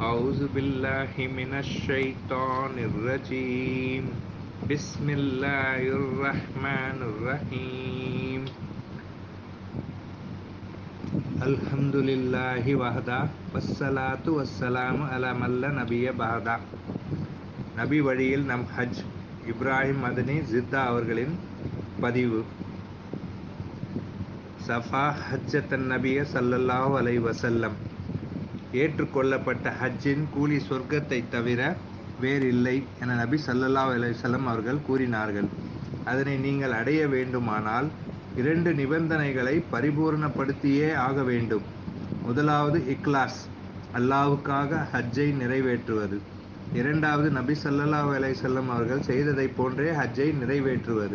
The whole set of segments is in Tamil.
أعوذ بالله من الشيطان الرجيم بسم الله الرحمن الرحيم الحمد لله وحده والصلاة والسلام على من لا نبي بعده நபி வழியில் நம் ஹஜ் இப்ராஹிம் மதனி ஜித்தா அவர்களின் பதிவு சஃபா ஹஜ்ஜத்தன் நபிய சல்லல்லாஹு அலை வசல்லம் ஏற்றுக்கொள்ளப்பட்ட ஹஜ்ஜின் கூலி சொர்க்கத்தை தவிர வேறில்லை என நபி சல்லல்லாஹு அலைஹி வஸல்லம் அவர்கள் கூறினார்கள் அதனை நீங்கள் அடைய வேண்டுமானால் இரண்டு நிபந்தனைகளை பரிபூர்ணப்படுத்தியே ஆக வேண்டும் முதலாவது இக்லாஸ் அல்லாவுக்காக ஹஜ்ஜை நிறைவேற்றுவது இரண்டாவது நபி சல்லல்லாஹு அலைஹி வஸல்லம் அவர்கள் செய்ததை போன்றே ஹஜ்ஜை நிறைவேற்றுவது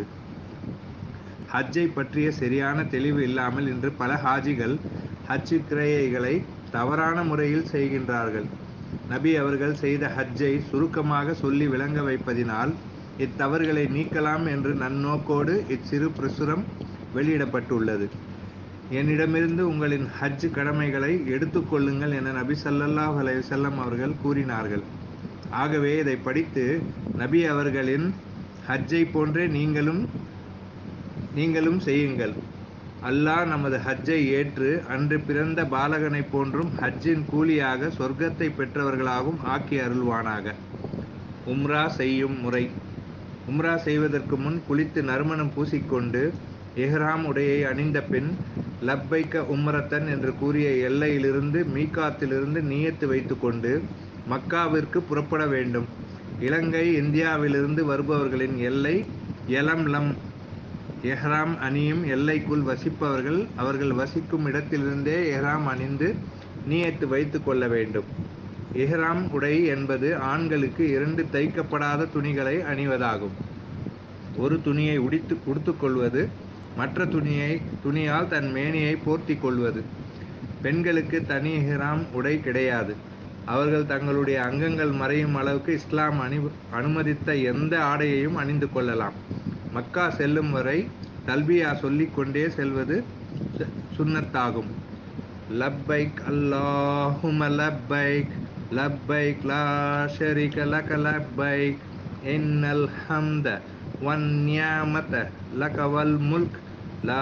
ஹஜ்ஜை பற்றிய சரியான தெளிவு இல்லாமல் இன்று பல ஹாஜிகள் ஹஜ் கிரையைகளை தவறான முறையில் செய்கின்றார்கள் நபி அவர்கள் செய்த ஹஜ்ஜை சுருக்கமாக சொல்லி விளங்க வைப்பதினால் இத்தவறுகளை நீக்கலாம் என்று நன்னோக்கோடு இச்சிறு பிரசுரம் வெளியிடப்பட்டுள்ளது என்னிடமிருந்து உங்களின் ஹஜ் கடமைகளை எடுத்துக்கொள்ளுங்கள் என நபி சல்லல்லாஹ் அலைஹி வஸல்லம் அவர்கள் கூறினார்கள் ஆகவே இதை படித்து நபி அவர்களின் ஹஜ்ஜை போன்றே நீங்களும் நீங்களும் செய்யுங்கள் அல்லாஹ் நமது ஹஜ்ஜை ஏற்று அன்று பிறந்த பாலகனை போன்றும் ஹஜ்ஜின் கூலியாக சொர்க்கத்தை பெற்றவர்களாகவும் ஆக்கி அருள்வானாக உம்ரா செய்யும் முறை உம்ரா செய்வதற்கு முன் குளித்து நறுமணம் பூசிக்கொண்டு எஹ்ராம் உடையை அணிந்த பின் லப்பைக்க உம்ரத்தன் என்று கூறிய எல்லையிலிருந்து மீகாத்திலிருந்து நீயத்து வைத்துக்கொண்டு மக்காவிற்கு புறப்பட வேண்டும் இலங்கை இந்தியாவிலிருந்து வருபவர்களின் எல்லை எலம்லம் எஹ்ராம் அணியும் எல்லைக்குள் வசிப்பவர்கள் அவர்கள் வசிக்கும் இடத்திலிருந்தே எஹ்ராம் அணிந்து நீயத்து வைத்து கொள்ள வேண்டும் எஹ்ராம் உடை என்பது ஆண்களுக்கு இரண்டு தைக்கப்படாத துணிகளை அணிவதாகும் ஒரு துணியை உடித்து உடுத்துக்கொள்வது மற்ற துணியை துணியால் தன் மேனியை போர்த்தி கொள்வது பெண்களுக்கு தனி எஹ்ராம் உடை கிடையாது அவர்கள் தங்களுடைய அங்கங்கள் மறையும் அளவுக்கு இஸ்லாம் அணி அனுமதித்த எந்த ஆடையையும் அணிந்து கொள்ளலாம் மக்கா செல்லும் வரை தல்பியா சொல்லிக் கொண்டே செல்வது சுன்னத்தாகும் லப்பைக் அல்லாஹும லப்பைக் லப்பைக் லா ஷரீக லக லப்பைக் இன்னல் ஹம்த வன் நியாமத லக வல் முல்க் லா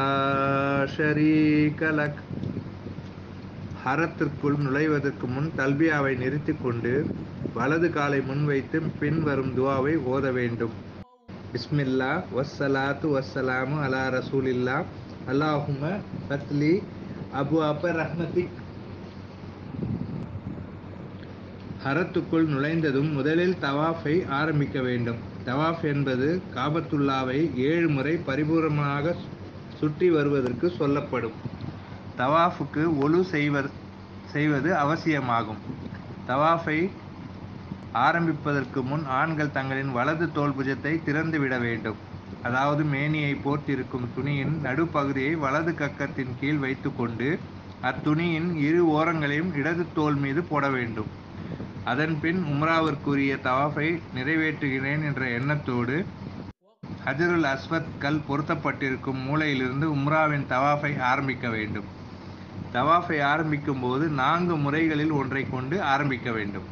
ஷரீக லக் ஹரத்திற்குள் நுழைவதற்கு முன் தல்பியாவை நிறுத்தி கொண்டு வலது காலை முன்வைத்து பின் வரும் துவாவை ஓத வேண்டும் பிஸ்மில்லா வஸ்ஸலாத்து வஸ்ஸலாமு அலா ரசூலில்லா அல்லாஹும பத்லி அபு அப்ப ரஹ்மதிக் ஹரத்துக்குள் நுழைந்ததும் முதலில் தவாஃபை ஆரம்பிக்க வேண்டும் தவாஃப் என்பது காபத்துல்லாவை ஏழு முறை பரிபூர்ணமாக சுற்றி வருவதற்கு சொல்லப்படும் தவாஃபுக்கு ஒழு செய்வது செய்வது அவசியமாகும் தவாஃபை ஆரம்பிப்பதற்கு முன் ஆண்கள் தங்களின் வலது தோல் புஜத்தை திறந்து விட வேண்டும் அதாவது மேனியை போர்த்திருக்கும் துணியின் நடுப்பகுதியை வலது கக்கத்தின் கீழ் வைத்துக்கொண்டு அத்துணியின் இரு ஓரங்களையும் இடது தோல் மீது போட வேண்டும் அதன் பின் உம்ராவிற்குரிய தவாஃபை நிறைவேற்றுகிறேன் என்ற எண்ணத்தோடு ஹஜருல் அஸ்வத் கல் பொருத்தப்பட்டிருக்கும் மூலையிலிருந்து உம்ராவின் தவாஃபை ஆரம்பிக்க வேண்டும் தவாஃபை ஆரம்பிக்கும் போது நான்கு முறைகளில் ஒன்றை கொண்டு ஆரம்பிக்க வேண்டும்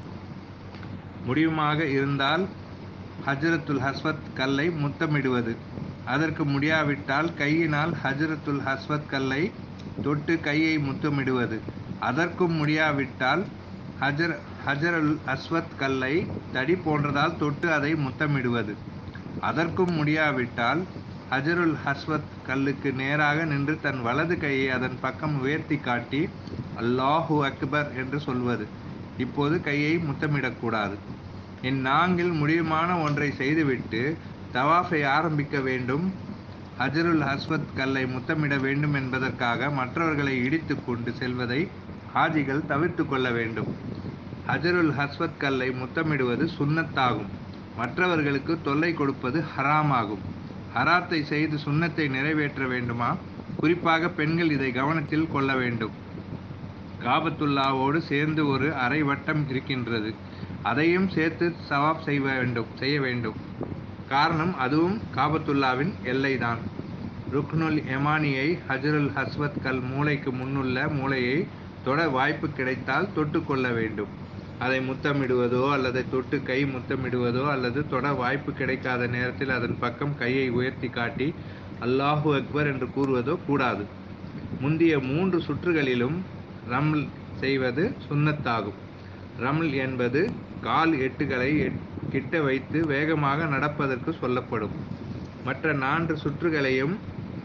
முடியுமாக இருந்தால் ஹஜரத்துல் ஹஸ்வத் கல்லை முத்தமிடுவது அதற்கு முடியாவிட்டால் கையினால் ஹஜரத்துல் ஹஸ்வத் கல்லை தொட்டு கையை முத்தமிடுவது அதற்கும் முடியாவிட்டால் ஹஜர் ஹஜருல் அஸ்வத் கல்லை தடி போன்றதால் தொட்டு அதை முத்தமிடுவது அதற்கும் முடியாவிட்டால் ஹஜருல் ஹஸ்வத் கல்லுக்கு நேராக நின்று தன் வலது கையை அதன் பக்கம் உயர்த்தி காட்டி அல்லாஹூ அக்பர் என்று சொல்வது இப்போது கையை முத்தமிடக்கூடாது இந்நான்கில் முடியுமான ஒன்றை செய்துவிட்டு தவாஃபை ஆரம்பிக்க வேண்டும் ஹஜருல் ஹஸ்வத் கல்லை முத்தமிட வேண்டும் என்பதற்காக மற்றவர்களை இடித்து கொண்டு செல்வதை ஹாஜிகள் தவிர்த்து கொள்ள வேண்டும் ஹஜருல் ஹஸ்வத் கல்லை முத்தமிடுவது சுன்னத்தாகும் மற்றவர்களுக்கு தொல்லை கொடுப்பது ஹராமாகும் ஹராத்தை செய்து சுண்ணத்தை நிறைவேற்ற வேண்டுமா குறிப்பாக பெண்கள் இதை கவனத்தில் கொள்ள வேண்டும் காபத்துல்லாவோடு சேர்ந்து ஒரு அரை வட்டம் இருக்கின்றது அதையும் சேர்த்து சவாப் செய்ய வேண்டும் செய்ய வேண்டும் காரணம் அதுவும் காபத்துல்லாவின் எல்லைதான் ருக்னுல் எமானியை ஹஜருல் ஹஸ்வத் கல் மூளைக்கு முன்னுள்ள மூளையை தொட வாய்ப்பு கிடைத்தால் தொட்டுக்கொள்ள வேண்டும் அதை முத்தமிடுவதோ அல்லது தொட்டு கை முத்தமிடுவதோ அல்லது தொட வாய்ப்பு கிடைக்காத நேரத்தில் அதன் பக்கம் கையை உயர்த்தி காட்டி அல்லாஹு அக்பர் என்று கூறுவதோ கூடாது முந்திய மூன்று சுற்றுகளிலும் ரம்ல் செய்வது சுன்னத்தாகும் ரம்ல் என்பது கால் எட்டுகளை கிட்ட வைத்து வேகமாக நடப்பதற்கு சொல்லப்படும் மற்ற நான்கு சுற்றுகளையும்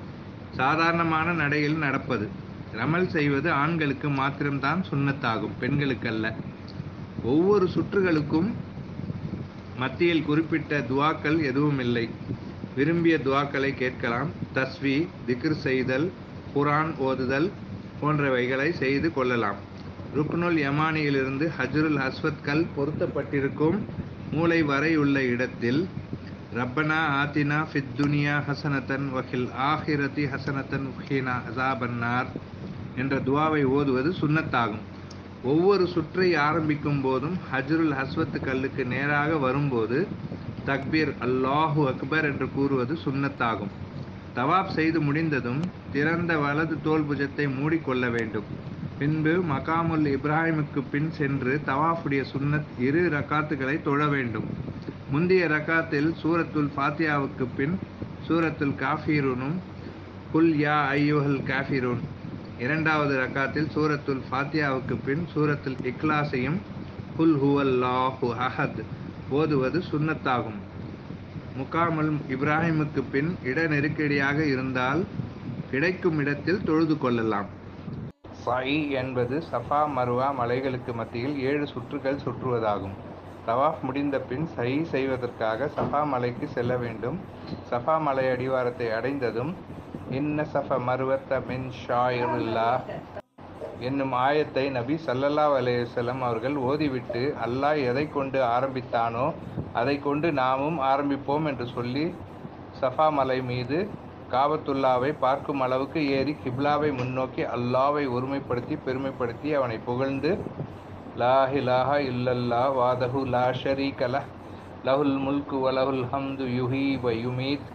சாதாரணமான நடையில் நடப்பது ரமல் செய்வது ஆண்களுக்கு மாத்திரம்தான் சுன்னத்தாகும் பெண்களுக்கல்ல ஒவ்வொரு சுற்றுகளுக்கும் மத்தியில் குறிப்பிட்ட துவாக்கள் எதுவும் இல்லை விரும்பிய துவாக்களை கேட்கலாம் தஸ்வி திக்ர் செய்தல் குரான் ஓதுதல் போன்றவைகளை செய்து கொள்ளலாம் ருக்னுல் யமானியிலிருந்து ஹஜ்ருல் அஸ்வத் கல் பொருத்தப்பட்டிருக்கும் மூளை வரை உள்ள இடத்தில் ரப்பனா ஆத்தினா ஃபித் துனியா ஹசனத்தன் வஹில் ஆஹிரதி ஹசனத்தன் வஹீனா அசாபன்னார் என்ற துவாவை ஓதுவது சுன்னத்தாகும் ஒவ்வொரு சுற்றை ஆரம்பிக்கும் போதும் ஹஜ்ருல் ஹஸ்வத் கல்லுக்கு நேராக வரும்போது தக்பீர் அல்லாஹு அக்பர் என்று கூறுவது சுன்னத்தாகும் தவாப் செய்து முடிந்ததும் திறந்த வலது தோல் புஜத்தை மூடிக்கொள்ள வேண்டும் பின்பு மகாமுல் இப்ராஹிமுக்கு பின் சென்று தவாஃபுடைய சுன்னத் இரு ரக்காத்துகளை தொழ வேண்டும் முந்தைய ரக்காத்தில் சூரத்துல் ஃபாத்தியாவுக்கு பின் சூரத்துல் காஃபீருனும் குல் யா ஐயுஹல் காஃபிரூன் இரண்டாவது ரக்காத்தில் சூரத்துல் ஃபாத்தியாவுக்கு பின் சூரத்துல் இக்லாஸையும் குல் ஹுவல்லாஹு அஹத் ஓதுவது சுன்னத்தாகும் முகாமுல் இப்ராஹிமுக்கு பின் இட நெருக்கடியாக இருந்தால் கிடைக்கும் இடத்தில் தொழுது கொள்ளலாம் சாயி என்பது சஃபா மருவா மலைகளுக்கு மத்தியில் ஏழு சுற்றுகள் சுற்றுவதாகும் தவாஃப் முடிந்த பின் சை செய்வதற்காக சஃபா மலைக்கு செல்ல வேண்டும் சஃபா மலை அடிவாரத்தை அடைந்ததும் இன்ன சஃப மருவத்த மின் ஷாயிருல்லா என்னும் ஆயத்தை நபி சல்லல்லா அலையுசல்லம் அவர்கள் ஓதிவிட்டு அல்லாஹ் எதை கொண்டு ஆரம்பித்தானோ அதை கொண்டு நாமும் ஆரம்பிப்போம் என்று சொல்லி சஃபா மலை மீது காபத்துல்லாவை பார்க்கும் அளவுக்கு ஏறி கிப்லாவை முன்னோக்கி அல்லாவை ஒருமைப்படுத்தி பெருமைப்படுத்தி அவனை புகழ்ந்து லாஹிலாஹா இல்லல்லா வாதஹு லா ஷரீகல லஹுல் முல்கு வலஹுல் ஹம்து யுஹி வ யுமீத்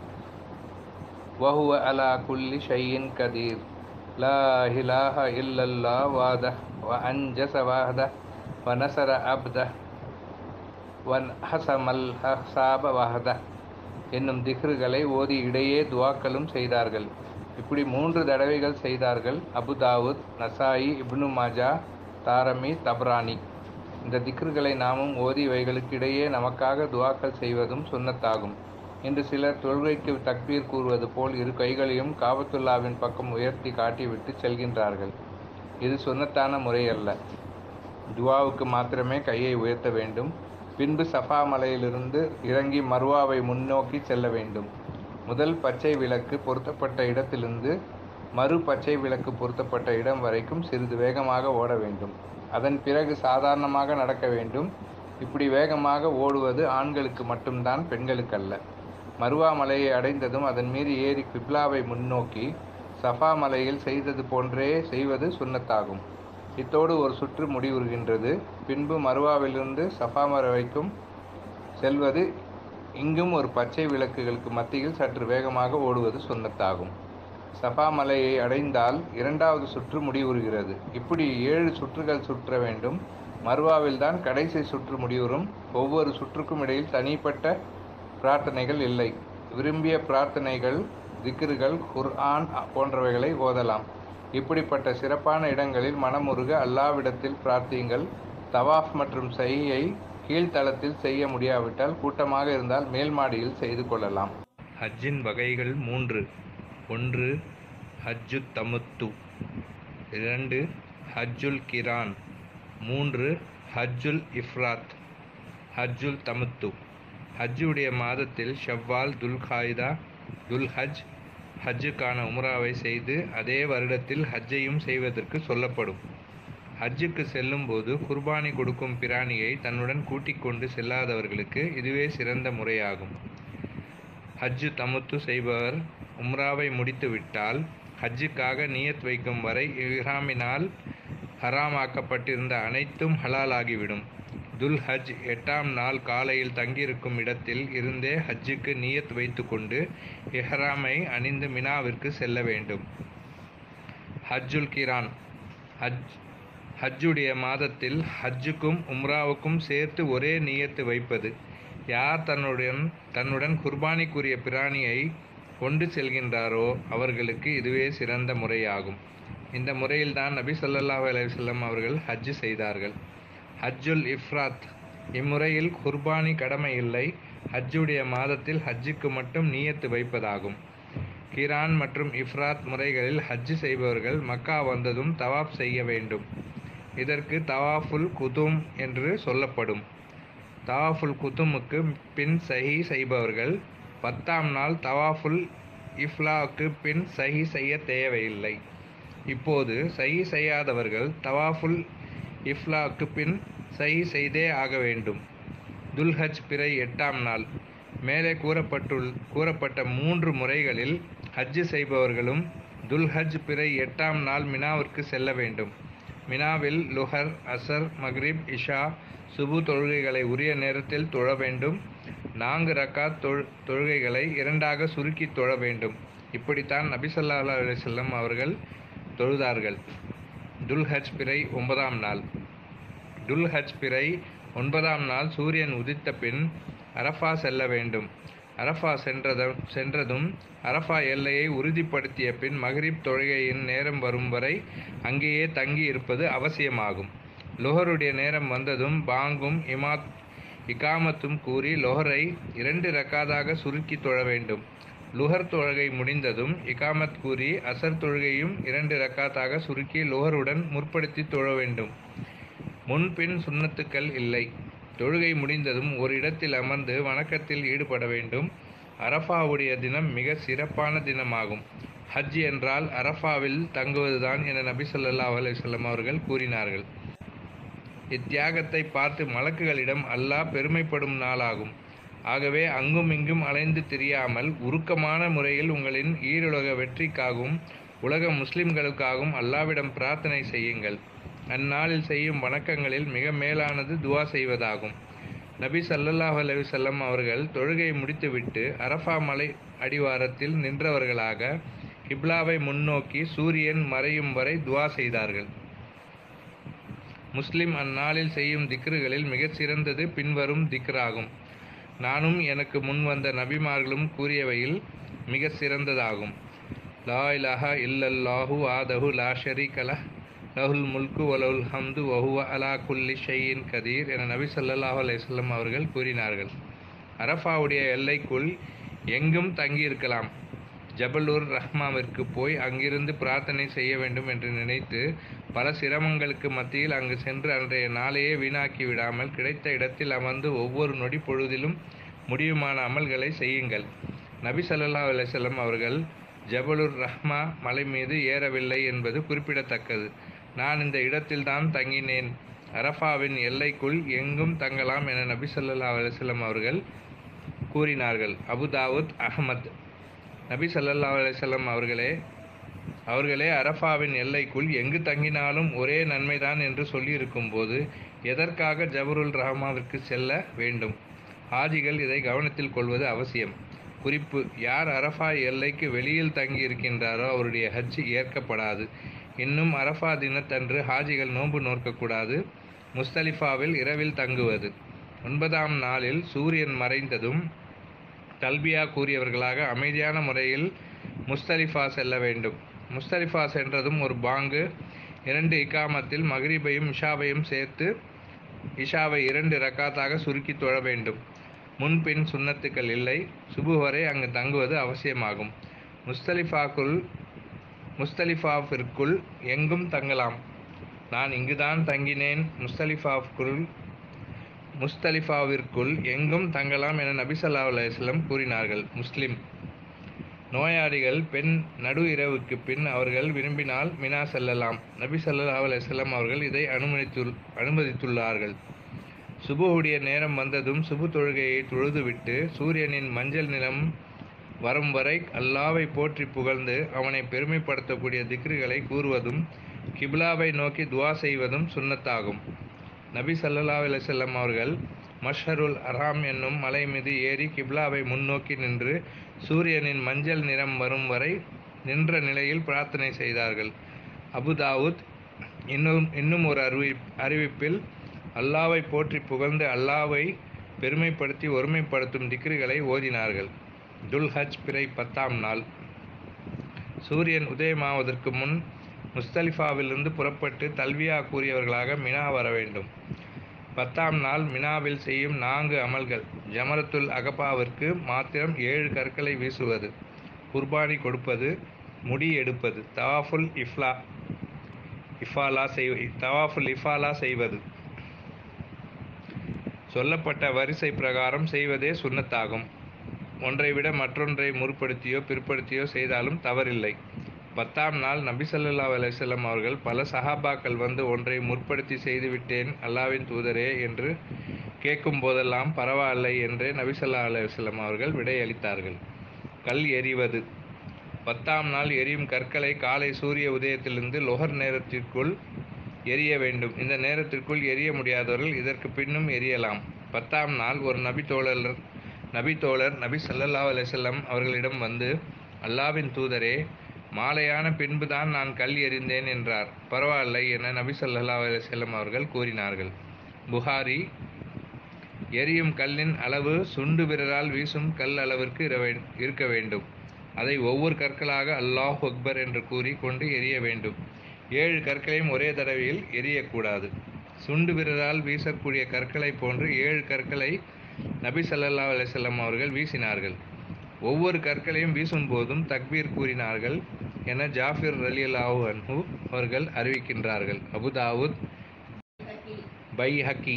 வஹுவ அலா குல்லி ஷையின் கதீர் லா இலாஹ இல்லல்லா வாத வ அன்ஜச வாஹத வ நசர அப்த வன் ஹசமல் ஹசாப வாஹத என்னும் திக்ருகளை ஓதி இடையே துவாக்களும் செய்தார்கள் இப்படி மூன்று தடவைகள் செய்தார்கள் அபுதாவுத் நசாயி இப்னு மாஜா தாரமி தப்ரானி இந்த திக்ருகளை நாமும் ஓதி இவைகளுக்கு இடையே நமக்காக துவாக்கள் செய்வதும் சுன்னத்தாகும் இன்று சிலர் தொழுகைக்கு தக்பீர் கூறுவது போல் இரு கைகளையும் காபத்துல்லாவின் பக்கம் உயர்த்தி காட்டிவிட்டு செல்கின்றார்கள் இது சுன்னத்தான முறை அல்ல துவாவுக்கு மாத்திரமே கையை உயர்த்த வேண்டும் பின்பு சஃபா மலையிலிருந்து இறங்கி மருவாவை முன்னோக்கி செல்ல வேண்டும் முதல் பச்சை விளக்கு பொருத்தப்பட்ட இடத்திலிருந்து மறு பச்சை விளக்கு பொருத்தப்பட்ட இடம் வரைக்கும் சிறிது வேகமாக ஓட வேண்டும் அதன் பிறகு சாதாரணமாக நடக்க வேண்டும் இப்படி வேகமாக ஓடுவது ஆண்களுக்கு மட்டும்தான் பெண்களுக்கல்ல மருவா மலையை அடைந்ததும் அதன் மீது ஏறி கிப்லாவை முன்னோக்கி சஃபா மலையில் செய்தது போன்றே செய்வது சுன்னத்தாகும் இத்தோடு ஒரு சுற்று முடிவுறுகின்றது பின்பு மருவாவிலிருந்து சஃபா மரவைக்கும் செல்வது இங்கும் ஒரு பச்சை விளக்குகளுக்கு மத்தியில் சற்று வேகமாக ஓடுவது சுன்னத்தாகும் சஃபா மலையை அடைந்தால் இரண்டாவது சுற்று முடிவுறுகிறது இப்படி ஏழு சுற்றுகள் சுற்ற வேண்டும் மருவாவில்தான் கடைசி சுற்று முடிவுறும் ஒவ்வொரு சுற்றுக்கும் இடையில் தனிப்பட்ட பிரார்த்தனைகள் இல்லை விரும்பிய பிரார்த்தனைகள் திக்ருகள் குர்ஆன் போன்றவைகளை ஓதலாம் இப்படிப்பட்ட சிறப்பான இடங்களில் மனமுருக அல்லாவிடத்தில் பிரார்த்தியுங்கள் தவாஃப் மற்றும் சையை கீழ்த்தளத்தில் செய்ய முடியாவிட்டால் கூட்டமாக இருந்தால் மேல் மாடியில் செய்து கொள்ளலாம் ஹஜ்ஜின் வகைகள் மூன்று ஒன்று ஹஜ்ஜு தமுத்து இரண்டு ஹஜ்ஜுல் கிரான் மூன்று ஹஜ்ஜுல் இஃப்ராத் ஹஜ்ஜுல் தமுத்து ஹஜ்ஜுடைய மாதத்தில் ஷவ்வால் துல்காய்தா துல்ஹஜ் ஹஜ்ஜுக்கான உம்ராவை செய்து அதே வருடத்தில் ஹஜ்ஜையும் செய்வதற்கு சொல்லப்படும் ஹஜ்ஜுக்கு செல்லும்போது குர்பானி கொடுக்கும் பிராணியை தன்னுடன் கூட்டிக் கொண்டு செல்லாதவர்களுக்கு இதுவே சிறந்த முறையாகும் ஹஜ்ஜு தமுத்து செய்பவர் உம்ராவை முடித்துவிட்டால் ஹஜ்ஜுக்காக நியத் வைக்கும் வரை இஹ்ராமினால் ஹராமாக்கப்பட்டிருந்த அனைத்தும் ஹலாலாகிவிடும் துல் ஹஜ் எட்டாம் நாள் காலையில் தங்கியிருக்கும் இடத்தில் இருந்தே ஹஜ்ஜுக்கு நியத் வைத்துக்கொண்டு இஹ்ராமை அணிந்து மினாவிற்கு செல்ல வேண்டும் ஹஜ்ஜுல் கிரான் ஹஜ் ஹஜ்ஜுடைய மாதத்தில் ஹஜ்ஜுக்கும் உம்ராவுக்கும் சேர்த்து ஒரே நியத்து வைப்பது யார் தன்னுடன் தன்னுடன் குர்பானிக்குரிய பிராணியை கொண்டு செல்கின்றாரோ அவர்களுக்கு இதுவே சிறந்த முறையாகும் இந்த முறையில்தான் நபி ஸல்லல்லாஹு அலைஹி வஸல்லம் அவர்கள் ஹஜ் செய்தார்கள் ஹஜ்ஜுல் இஃப்ராத் இம்முறையில் குர்பானி கடமை இல்லை ஹஜ்ஜுடைய மாதத்தில் ஹஜ்ஜுக்கு மட்டும் நியத்து வைப்பதாகும் கிரான் மற்றும் இஃப்ராத் முறைகளில் ஹஜ் செய்பவர்கள் மக்கா வந்ததும் தவாப் செய்ய வேண்டும் இதற்கு தவாஃபுல் குதும் என்று சொல்லப்படும் தவாஃபுல் குதுமுக்கு பின் சஹி செய்பவர்கள் பத்தாம் நாள் தவாஃபுல் இஃப்லாவுக்கு பின் சஹி செய்ய தேவையில்லை இப்போது சஹி செய்யாதவர்கள் தவாஃபுல் இஃப்லாவுக்கு பின் சஹி செய்தே ஆக வேண்டும் துல்ஹஜ் பிறை எட்டாம் நாள் மேலே கூறப்பட்டுள் கூறப்பட்ட மூன்று முறைகளில் ஹஜ் செய்பவர்களும் துல்ஹஜ் பிறை எட்டாம் நாள் மினாவிற்கு செல்ல வேண்டும் மினாவில் லுஹர் அசர் மக்ரிப் இஷா சுபு தொழுகைகளை உரிய நேரத்தில் தொழ வேண்டும் நான்கு ரக்காத் தொழு தொழுகைகளை இரண்டாக சுருக்கி தொழ வேண்டும் இப்படித்தான் நபி ஸல்லல்லாஹு அலைஹி வஸல்லம் அவர்கள் தொழுதார்கள் துல்ஹஜ் பிறை ஒன்பதாம் நாள் துல்ஹஜ் பிறை ஒன்பதாம் நாள் சூரியன் உதித்த பின் அரஃபா செல்ல வேண்டும் அரஃபா சென்றத சென்றதும் அரஃபா எல்லையை உறுதிப்படுத்திய பின் மக்ரிப் தொழுகையின் நேரம் வரும் வரை அங்கேயே தங்கி இருப்பது அவசியமாகும் லொஹருடைய நேரம் வந்ததும் பாங்கும் இமாத் இகாமத்தும் கூறி லொஹரை இரண்டு ரக்காதாக சுருக்கி தொழ வேண்டும் லுஹர் தொழுகை முடிந்ததும் இகாமத் கூறி அசர் தொழுகையும் இரண்டு ரக்காத்தாக சுருக்கி லுஹருடன் முற்படுத்தி தொழ வேண்டும் முன்பின் சுன்னத்துக்கள் இல்லை தொழுகை முடிந்ததும் ஒரு இடத்தில் அமர்ந்து வணக்கத்தில் ஈடுபட வேண்டும் அரஃபாவுடைய தினம் மிக சிறப்பான தினமாகும் ஹஜ் என்றால் அரஃபாவில் தங்குவதுதான் என நபி ஸல்லல்லாஹு அலைஹி வஸல்லம் அவர்கள் கூறினார்கள் இத்தியாகத்தை பார்த்து மலக்குகளிடம் அல்லாஹ் பெருமைப்படும் நாளாகும் ஆகவே அங்கும் இங்கும் அலைந்து திரியாமல் உருக்கமான முறையில் உங்களின் ஈருலக வெற்றிக்காகவும் உலக முஸ்லிம்களுக்காகவும் அல்லாவிடம் பிரார்த்தனை செய்யுங்கள் அந்நாளில் செய்யும் வணக்கங்களில் மிக மேலானது துவா செய்வதாகும் நபி ஸல்லல்லாஹு அலைஹி வஸல்லம் அவர்கள் தொழுகை முடித்துவிட்டு அரஃபா மலை அடிவாரத்தில் நின்றவர்களாக கிப்லாவை முன்னோக்கி சூரியன் மறையும் வரை துவா செய்தார்கள் முஸ்லிம் அந்நாளில் செய்யும் திக்ருகளில் மிகச் சிறந்தது பின்வரும் திக்ராகும் நானும் எனக்கு முன் வந்த நபிமார்களும் கூறியவையில் மிக சிறந்ததாகும் லா இலாஹா இல்லல்லாஹு ஆதஹு லா ஷரீகலஹ் லஹுல் முல்கு வலவுல் ஹம்து வஹுவ அலா குல்லி ஷையின் கதீர் என நபி ஸல்லல்லாஹு அலைஹி வஸல்லம் அவர்கள் கூறினார்கள் அரஃபாவுடைய எல்லைக்குள் எங்கும் தங்கியிருக்கலாம் ஜபலூர் ரஹ்மாவிற்கு போய் அங்கிருந்து பிரார்த்தனை செய்ய வேண்டும் என்று நினைத்து பல சிரமங்களுக்கு மத்தியில் அங்கு சென்று அன்றைய நாளையே வீணாக்கி விடாமல் கிடைத்த இடத்தில் அமர்ந்து ஒவ்வொரு நொடி பொழுதிலும் முடியுமான அமல்களை செய்யுங்கள் நபி ஸல்லல்லாஹு அலைஹி வஸல்லம் அவர்கள் ஜபலுர் ரஹ்மா மலை மீது ஏறவில்லை என்பது குறிப்பிடத்தக்கது நான் இந்த இடத்தில்தான் தங்கினேன் அரஃபாவின் எல்லைக்குள் எங்கும் தங்கலாம் என நபி ஸல்லல்லாஹு அலைஹி வஸல்லம் அவர்கள் கூறினார்கள் அபுதாவுத் அஹ்மத் நபி ஸல்லல்லாஹு அலைஹி வஸல்லம் அவர்களே அவர்களே அரஃபாவின் எல்லைக்குள் எங்கு தங்கினாலும் ஒரே நன்மைதான் என்று சொல்லியிருக்கும் போது எதற்காக ஜபருல் ரஹ்மாவிற்கு செல்ல வேண்டும் ஹாஜிகள் இதை கவனத்தில் கொள்வது அவசியம் குறிப்பு யார் அரஃபா எல்லைக்கு வெளியில் தங்கி இருக்கின்றாரோ அவருடைய ஹஜ் ஏற்கப்படாது இன்னும் அரஃபா தினத்தன்று ஹாஜிகள் நோன்பு நோக்கக்கூடாது முஸ்தலிஃபாவில் இரவில் தங்குவது ஒன்பதாம் நாளில் சூரியன் மறைந்ததும் தல்பியா கூறியவர்களாக அமைதியான முறையில் முஸ்தலிஃபா செல்ல வேண்டும் முஸ்தலிஃபா சென்றதும் ஒரு பாங்கு இரண்டு இக்காமத்தில் மக்ரிபையும் இஷாவையும் சேர்த்து இஷாவை இரண்டு ரக்காத்தாக சுருக்கி தொழ வேண்டும் முன்பின் சுன்னத்துக்கள் இல்லை சுபு வரை அங்கு தங்குவது அவசியமாகும் முஸ்தலிஃபாக்குள் முஸ்தலிஃபாவிற்குள் எங்கும் தங்கலாம் நான் இங்குதான் தங்கினேன் முஸ்தலிஃபாவுக்குள் முஸ்தலிஃபாவிற்குள் எங்கும் தங்கலாம் என நபி ஸல்லல்லாஹு அலைஹி வஸல்லம் கூறினார்கள் முஸ்லிம் நோயாளிகள் பெண் நடு இரவுக்கு பின் அவர்கள் விரும்பினால் மினா செல்லலாம் நபி ஸல்லல்லாஹு அலைஹி வஸல்லம் அவர்கள் இதை அனுமதித்துள் அனுமதித்துள்ளார்கள் சுபுவுடைய நேரம் வந்ததும் சுபு தொழுகையை தொழுதுவிட்டு சூரியனின் மஞ்சள் நிலம் வரும் வரை அல்லாவை போற்றி புகழ்ந்து அவனை பெருமைப்படுத்தக்கூடிய திக்ருகளை கூறுவதும் கிப்லாவை நோக்கி துவா செய்வதும் சுன்னத்தாகும் நபி ஸல்லல்லாஹு அலைஹி வஸல்லம் அவர்கள் மஷ்ஹருல் அராம் என்னும் மலை மீது ஏறி கிப்லாவை முன்னோக்கி நின்று சூரியனின் மஞ்சள் நிறம் வரும் வரை நின்ற நிலையில் பிரார்த்தனை செய்தார்கள் அபுதாவுத் இன்னும் இன்னும் ஒரு அறிவி அறிவிப்பில் அல்லாவை போற்றி புகழ்ந்து அல்லாவை பெருமைப்படுத்தி ஒருமைப்படுத்தும் திக்ருகளை ஓதினார்கள் துல்ஹஜ் பிறை பத்தாம் நாள் சூரியன் உதயமாவதற்கு முன் முஸ்தலிஃபாவிலிருந்து புறப்பட்டு தல்வியா கூறியவர்களாக மினா வர வேண்டும் பத்தாம் நாள் மினாவில் செய்யும் நான்கு அமல்கள் ஜமரத்துல் அகபாவிற்கு மாத்திரம் ஏழு கற்களை வீசுவது குர்பானி கொடுப்பது முடி எடுப்பது தவாஃபுல் இஃப்லா இஃபாலா செய் தவாஃபுல் இஃபாலா செய்வது சொல்லப்பட்ட வரிசை பிரகாரம் செய்வதே சுன்னத்தாகும் ஒன்றை விட மற்றொன்றை முற்படுத்தியோ பிற்படுத்தியோ செய்தாலும் தவறில்லை பத்தாம் நாள் நபி சல்லா அலிசல்லாம் அவர்கள் பல சஹாபாக்கள் வந்து ஒன்றை முற்படுத்தி செய்துவிட்டேன் அல்லாவின் தூதரே என்று கேட்கும் போதெல்லாம் பரவாயில்லை என்றே நபி சொல்லா அலுவலம் அவர்கள் விடையளித்தார்கள் கல் எறிவது பத்தாம் நாள் எரியும் கற்களை காலை சூரிய உதயத்திலிருந்து லொஹர் நேரத்திற்குள் எரிய வேண்டும் இந்த நேரத்திற்குள் எரிய முடியாதவர்கள் இதற்கு பின்னும் எரியலாம் பத்தாம் நாள் ஒரு நபி தோழர் நபி தோழர் நபி சல்லல்லா அலிசல்லாம் அவர்களிடம் வந்து அல்லாவின் தூதரே மாலையான பின்புதான் நான் கல் எறிந்தேன் என்றார் பரவாயில்லை என நபி சல்லா அலிசல்லம் அவர்கள் கூறினார்கள் புகாரி எரியும் கல்லின் அளவு சுண்டு விரலால் வீசும் கல் அளவிற்கு இருக்க வேண்டும் அதை ஒவ்வொரு கற்களாக அல்லாஹ் அக்பர் என்று கூறி கொண்டு எரிய வேண்டும் ஏழு கற்களையும் ஒரே தடவையில் எரியக்கூடாது சுண்டு விரலால் வீசக்கூடிய கற்களை போன்று ஏழு கற்களை நபி சல்லல்லா அலிசல்லாம் அவர்கள் வீசினார்கள் ஒவ்வொரு கற்களையும் வீசும்போதும் தக்பீர் கூறினார்கள் என ஜாஃபிர் அலி அல்லாஹூ அன்ஹு அவர்கள் அறிவிக்கின்றார்கள் அபுதாவுத் பை ஹக்கி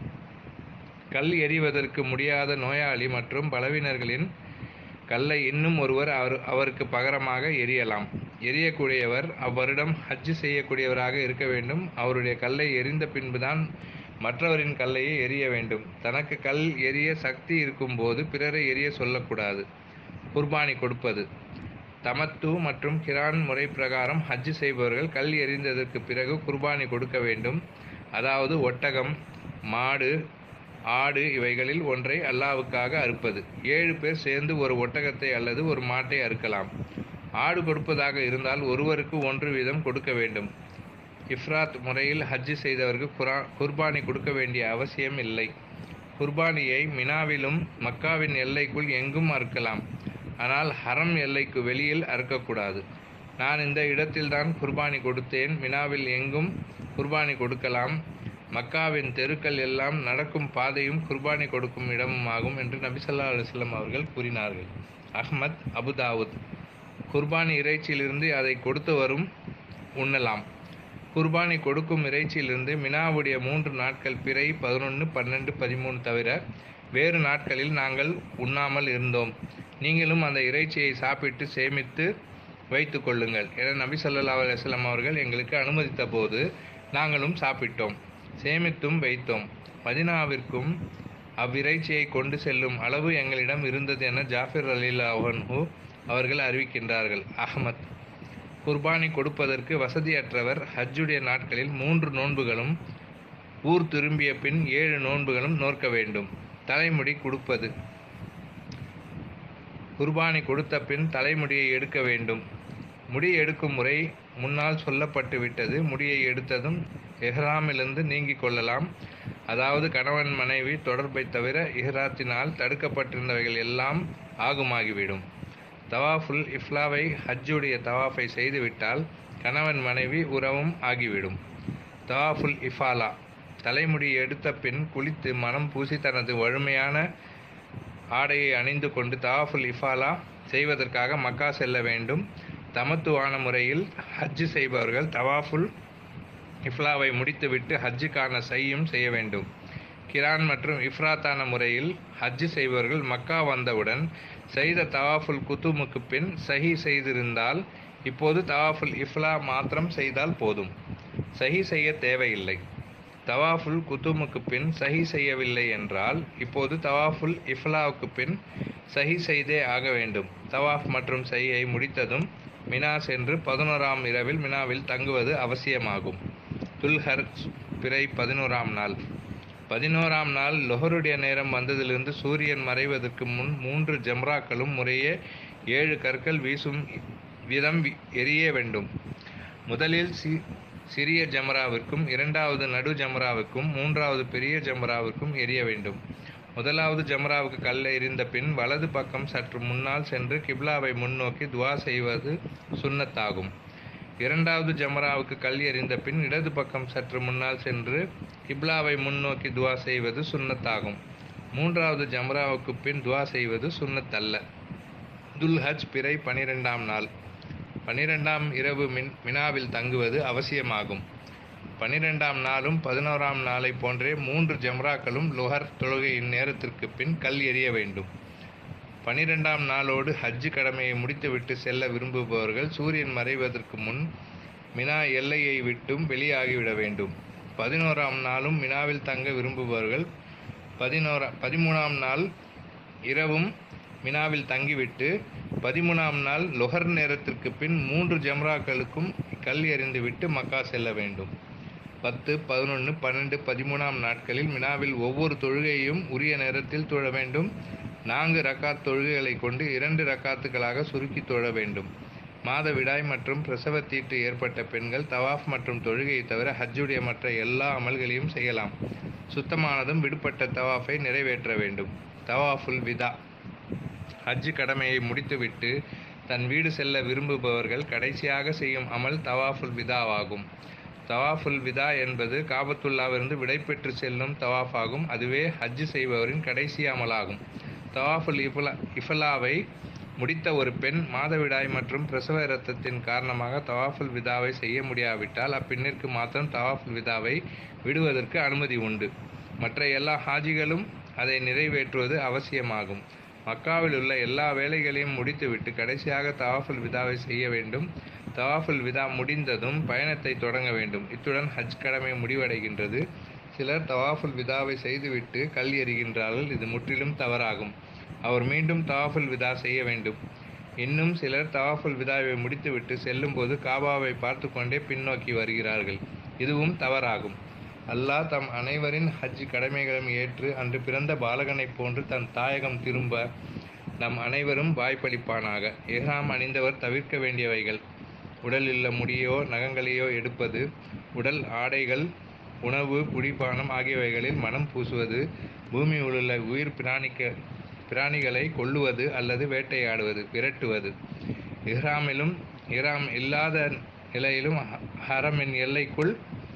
கல் எறிவதற்கு முடியாத நோயாளி மற்றும் பலவினர்களின் கல்லை இன்னும் ஒருவர் அவர் அவருக்கு பகரமாக எரியலாம் எரியக்கூடியவர் அவ்வருடம் ஹஜ்ஜு செய்யக்கூடியவராக இருக்க வேண்டும் அவருடைய கல்லை எரிந்த பின்புதான் மற்றவரின் கல்லையை எரிய வேண்டும் தனக்கு கல் எரிய சக்தி இருக்கும்போது பிறரை எரிய சொல்லக்கூடாது குர்பானி கொடுப்பது தமத்து மற்றும் கிரான் முறை பிரகாரம் ஹஜ்ஜு செய்பவர்கள் கல் எறிந்ததற்கு பிறகு குர்பானி கொடுக்க வேண்டும் அதாவது ஒட்டகம் மாடு ஆடு இவைகளில் ஒன்றை அல்லாவுக்காக அறுப்பது ஏழு பேர் சேர்ந்து ஒரு ஒட்டகத்தை அல்லது ஒரு மாட்டை அறுக்கலாம் ஆடு கொடுப்பதாக இருந்தால் ஒருவருக்கு ஒன்று வீதம் கொடுக்க வேண்டும் இஃப்ராத் முறையில் ஹஜ்ஜு செய்தவருக்கு குரா குர்பானி கொடுக்க வேண்டிய அவசியம் இல்லை குர்பானியை மினாவிலும் மக்காவின் எல்லைக்குள் எங்கும் அறுக்கலாம் ஆனால் ஹரம் எல்லைக்கு வெளியில் அறுக்கக்கூடாது நான் இந்த இடத்தில்தான் குர்பானி கொடுத்தேன் மினாவில் எங்கும் குர்பானி கொடுக்கலாம் மக்காவின் தெருக்கள் எல்லாம் நடக்கும் பாதையும் குர்பானி கொடுக்கும் இடமுமாகும் என்று நபிசல்லா அலுவலம் அவர்கள் கூறினார்கள் அஹ்மத் அபுதாவுத் குர்பானி இறைச்சியிலிருந்து அதை கொடுத்து வரும் உண்ணலாம் குர்பானி கொடுக்கும் இறைச்சியிலிருந்து மினாவுடைய மூன்று நாட்கள் பிறை பதினொன்று பன்னெண்டு பதிமூணு தவிர வேறு நாட்களில் நாங்கள் உண்ணாமல் இருந்தோம் நீங்களும் அந்த இறைச்சியை சாப்பிட்டு சேமித்து வைத்து கொள்ளுங்கள் என நபி சொல்லா அலுவலம் அவர்கள் எங்களுக்கு அனுமதித்த போது நாங்களும் சாப்பிட்டோம் சேமித்தும் வைத்தோம் மதினாவிற்கும் அவ்விறைச்சியை கொண்டு செல்லும் அளவு எங்களிடம் இருந்தது என ஜாஃபிர் அலிலாஹன்ஹூ அவர்கள் அறிவிக்கின்றார்கள் அஹமத் குர்பானி கொடுப்பதற்கு வசதியற்றவர் ஹஜ்ஜுடைய நாட்களில் மூன்று நோன்புகளும் ஊர் திரும்பிய பின் ஏழு நோன்புகளும் நோற்க வேண்டும் தலைமுடி கொடுப்பது குர்பானி கொடுத்த பின் தலைமுடியை எடுக்க வேண்டும் முடி எடுக்கும் முறை முன்னால் சொல்லப்பட்டு விட்டது முடியை எடுத்ததும் எஹ்ராமிலிருந்து நீங்கிக் கொள்ளலாம் அதாவது கணவன் மனைவி தொடர்பை தவிர இஹ்ராத்தினால் தடுக்கப்பட்டிருந்தவைகள் எல்லாம் ஆகுமாகிவிடும் தவாஃபுல் இஃப்லாவை ஹஜ்ஜுடைய தவாஃபை செய்துவிட்டால் கணவன் மனைவி உறவும் ஆகிவிடும் தவாஃபுல் இஃபாலா தலைமுடி எடுத்த பின் குளித்து மனம் பூசி தனது வழுமையான ஆடையை அணிந்து கொண்டு தவாஃபுல் இஃபாலா செய்வதற்காக மக்கா செல்ல வேண்டும் தமத்துவான முறையில் ஹஜ்ஜு செய்பவர்கள் தவாஃபுல் இஃப்லாவை முடித்துவிட்டு ஹஜ்ஜுக்கான செய்யும் செய்ய வேண்டும் கிரான் மற்றும் இஃப்ராத்தான முறையில் ஹஜ்ஜு செய்பவர்கள் மக்கா வந்தவுடன் செய்த தவாஃபுல் குத்துமுக்கு பின் சஹி செய்திருந்தால் இப்போது தவாஃபுல் இஃப்லா மாத்திரம் செய்தால் போதும் சஹி செய்ய தேவையில்லை தவாஃபுல் குத்துமுக்கு பின் சஹி செய்யவில்லை என்றால் இப்போது தவாஃபுல் இஃப்லாவுக்கு பின் சஹி செய்தே ஆக வேண்டும் தவாஃப் மற்றும் சஹியை முடித்ததும் மினா சென்று பதினோராம் இரவில் மினாவில் தங்குவது அவசியமாகும் துல்ஹர் பிறை பதினோராம் நாள் பதினோராம் நாள் லொஹருடைய நேரம் வந்ததிலிருந்து சூரியன் மறைவதற்கு முன் மூன்று ஜம்ராக்களும் முறையே ஏழு கற்கள் வீசும் விதம் எரிய வேண்டும் முதலில் சி சிறிய ஜமராவிற்கும் இரண்டாவது நடு ஜமராவுக்கும் மூன்றாவது பெரிய ஜமராவுக்கும் எரிய வேண்டும் முதலாவது ஜமராவுக்கு கல் எறிந்த பின் வலது பக்கம் சற்று முன்னால் சென்று கிப்லாவை முன்னோக்கி துவா செய்வது சுன்னத்தாகும் இரண்டாவது ஜமராவுக்கு கல் எறிந்த பின் இடது பக்கம் சற்று முன்னால் சென்று கிப்லாவை முன்னோக்கி துவா செய்வது சுன்னத்தாகும் மூன்றாவது ஜமராவுக்கு பின் துவா செய்வது சுன்னத்தல்ல துல்ஹஜ் பிறை பனிரெண்டாம் நாள் பனிரெண்டாம் இரவு மின் மினாவில் தங்குவது அவசியமாகும் பனிரெண்டாம் நாளும் பதினோராம் நாளை போன்றே மூன்று ஜம்ராக்களும் லுஹர் தொழுகையின் நேரத்திற்கு பின் கல் எறிய வேண்டும் பனிரெண்டாம் நாளோடு ஹஜ்ஜு கடமையை முடித்துவிட்டு செல்ல விரும்புபவர்கள் சூரியன் மறைவதற்கு முன் மினா எல்லையை விட்டும் வெளியாகிவிட வேண்டும் பதினோராம் நாளும் மினாவில் தங்க விரும்புபவர்கள் பதினோரா பதிமூணாம் நாள் இரவும் மினாவில் தங்கிவிட்டு பதிமூணாம் நாள் லொஹர் நேரத்திற்கு பின் மூன்று ஜம்ராக்களுக்கும் கல் எறிந்துவிட்டு மக்கா செல்ல வேண்டும் பத்து பதினொன்று பன்னெண்டு பதிமூணாம் நாட்களில் மினாவில் ஒவ்வொரு தொழுகையும் உரிய நேரத்தில் தொழ வேண்டும் நான்கு ரக்காத் தொழுகைகளை கொண்டு இரண்டு ரக்காத்துகளாக சுருக்கி தொழ வேண்டும் மாதவிடாய் மற்றும் பிரசவத்தீட்டு ஏற்பட்ட பெண்கள் தவாஃப் மற்றும் தொழுகையை தவிர ஹஜ்ஜுடைய மற்ற எல்லா அமல்களையும் செய்யலாம் சுத்தமானதும் விடுபட்ட தவாஃபை நிறைவேற்ற வேண்டும் தவாஃபுல் விதா ஹஜ்ஜு கடமையை முடித்துவிட்டு தன் வீடு செல்ல விரும்புபவர்கள் கடைசியாக செய்யும் அமல் தவாஃபுல் விதாவாகும் தவாஃபுல் விதா என்பது காபத்துல்லாவிலிருந்து விடைபெற்று செல்லும் தவாஃப் ஆகும் அதுவே ஹஜ்ஜு செய்பவரின் கடைசி அமலாகும் தவாஃபுல் இஃபலா இஃபலாவை முடித்த ஒரு பெண் மாதவிடாய் மற்றும் பிரசவ இரத்தத்தின் காரணமாக தவாஃபுல் விதாவை செய்ய முடியாவிட்டால் அப்பெண்ணிற்கு மாத்திரம் தவாஃபுல் விதாவை விடுவதற்கு அனுமதி உண்டு மற்ற எல்லா ஹாஜிகளும் அதை நிறைவேற்றுவது அவசியமாகும் மக்காவில் உள்ள எல்லா வேலைகளையும் முடித்துவிட்டு கடைசியாக தவாஃபுல் விதாவை செய்ய வேண்டும் தவாஃபுல் விதா முடிந்ததும் பயணத்தை தொடங்க வேண்டும் இத்துடன் ஹஜ் கடமை முடிவடைகின்றது சிலர் தவாஃபுல் விதாவை செய்துவிட்டு கல் எறிகின்றார்கள் இது முற்றிலும் தவறாகும் அவர் மீண்டும் தவாஃபுல் விதா செய்ய வேண்டும் இன்னும் சிலர் தவாஃபுல் விதாவை முடித்துவிட்டு செல்லும்போது காபாவை பார்த்து கொண்டே பின்னோக்கி வருகிறார்கள் இதுவும் தவறாகும் அல்லாஹ் தம் அனைவரின் ஹஜ் கடமைகளும் ஏற்று அன்று பிறந்த பாலகனைப் போன்று தன் தாயகம் திரும்ப நம் அனைவரும் வாய்ப்பளிப்பானாக எஹ்ராம் அணிந்தவர் தவிர்க்க வேண்டியவைகள் உடலில் முடியோ நகங்களையோ எடுப்பது உடல் ஆடைகள் உணவு குடிபானம் ஆகியவைகளில் மனம் பூசுவது பூமியில் உள்ள உயிர் பிராணிக்க பிராணிகளை கொல்லுவது அல்லது வேட்டையாடுவது விரட்டுவது இஹ்ராமிலும் இஹ்ராம் இல்லாத நிலையிலும் ஹ- ஹரமின் எல்லைக்குள்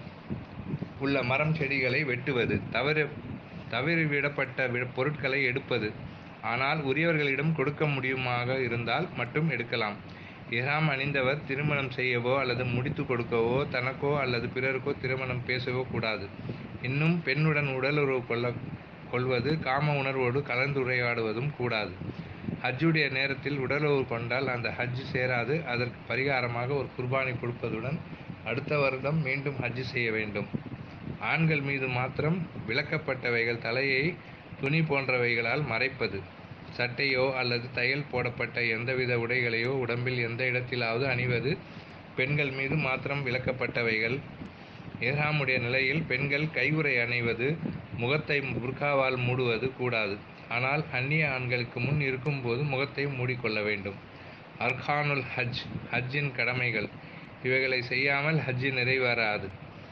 உள்ள மரம் செடிகளை வெட்டுவது தவறு தவறிவிடப்பட்ட வி- பொருட்களை எடுப்பது ஆனால் உரியவர்களிடம் கொடுக்க முடியுமாக இருந்தால் மட்டும் எடுக்கலாம் இஹ்ராம் அணிந்தவர் திருமணம் செய்யவோ அல்லது முடித்து கொடுக்கவோ தனக்கோ அல்லது பிறருக்கோ திருமணம் பேசவோ கூடாது இன்னும் பெண்ணுடன் உடலுறவு கொள்ள கொள்வது காம உணர்வோடு கலந்துரையாடுவதும் கூடாது ஹஜ்ஜுடைய நேரத்தில் உடலுறவு கொண்டால் அந்த ஹஜ் சேராது அதற்கு பரிகாரமாக ஒரு குர்பானி கொடுப்பதுடன் அடுத்த வருடம் மீண்டும் ஹஜ் செய்ய வேண்டும் ஆண்கள் மீது மாத்திரம் விலக்கப்பட்டவைகள் தலையை துணி போன்றவைகளால் மறைப்பது சட்டையோ அல்லது தையல் போடப்பட்ட எந்தவித உடைகளையோ உடம்பில் எந்த இடத்திலாவது அணிவது பெண்கள் மீது மாத்திரம் விலக்கப்பட்டவைகள் ஏஹாமுடைய நிலையில் பெண்கள் கைவுறை அணிவது முகத்தை புர்காவால் மூடுவது கூடாது ஆனால் அந்நிய ஆண்களுக்கு முன் இருக்கும்போது முகத்தை மூடிக்கொள்ள வேண்டும் அர்கானுல் ஹஜ் ஹஜ்ஜின் கடமைகள் இவைகளை செய்யாமல் ஹஜ்ஜி நிறைவேறாது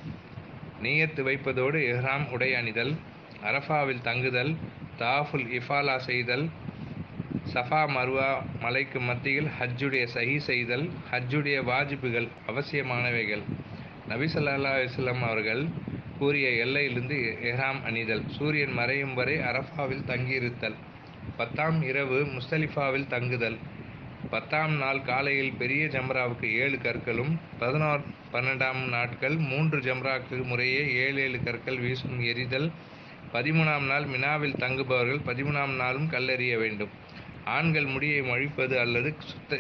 நீயத்து வைப்பதோடு இஹ்ராம் உடை அணிதல் அரஃபாவில் தங்குதல் தாஃபுல் இஃபாலா செய்தல் சஃபா மர்வா மலைக்கு மத்தியில் ஹஜ்ஜுடைய சஹி செய்தல் ஹஜ்ஜுடைய வாஜிபுகள் அவசியமானவைகள் நபி ஸல்லல்லாஹு அலைஹி வஸல்லம் அவர்கள் கூறிய எல்லையிலிருந்து எஹ்ராம் அணிதல் சூரியன் மறையும் வரை அரஃபாவில் தங்கியிருத்தல் பத்தாம் இரவு முஸ்தலிஃபாவில் தங்குதல் பத்தாம் நாள் காலையில் பெரிய ஜம்ராவுக்கு ஏழு கற்களும் பதினோரு பன்னெண்டாம் நாட்கள் மூன்று ஜம்ராக்கு முறையே ஏழு ஏழு கற்கள் வீசும் எரிதல் பதிமூணாம் நாள் மினாவில் தங்குபவர்கள் பதிமூணாம் நாளும் கல்லெறிய வேண்டும் ஆண்கள் முடியை மழிப்பது அல்லது சுத்த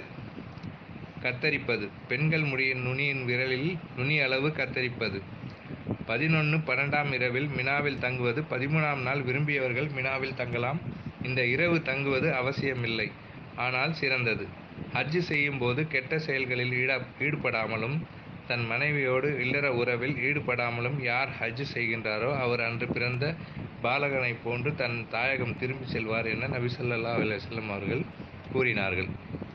கத்தரிப்பது பெண்கள் முடியின் நுனியின் விரலில் நுனி அளவு கத்தரிப்பது பதினொன்று பன்னெண்டாம் இரவில் மினாவில் தங்குவது பதிமூணாம் நாள் விரும்பியவர்கள் மினாவில் தங்கலாம் இந்த இரவு தங்குவது அவசியமில்லை ஆனால் சிறந்தது ஹஜ்ஜு செய்யும் போது கெட்ட செயல்களில் ஈட ஈடுபடாமலும் தன் மனைவியோடு இல்லற உறவில் ஈடுபடாமலும் யார் ஹஜ் செய்கின்றாரோ அவர் அன்று பிறந்த பாலகனைப் போன்று தன் தாயகம் திரும்பி செல்வார் என நபி ஸல்லல்லாஹு அலைஹி வஸல்லம் அவர்கள் கூறினார்கள்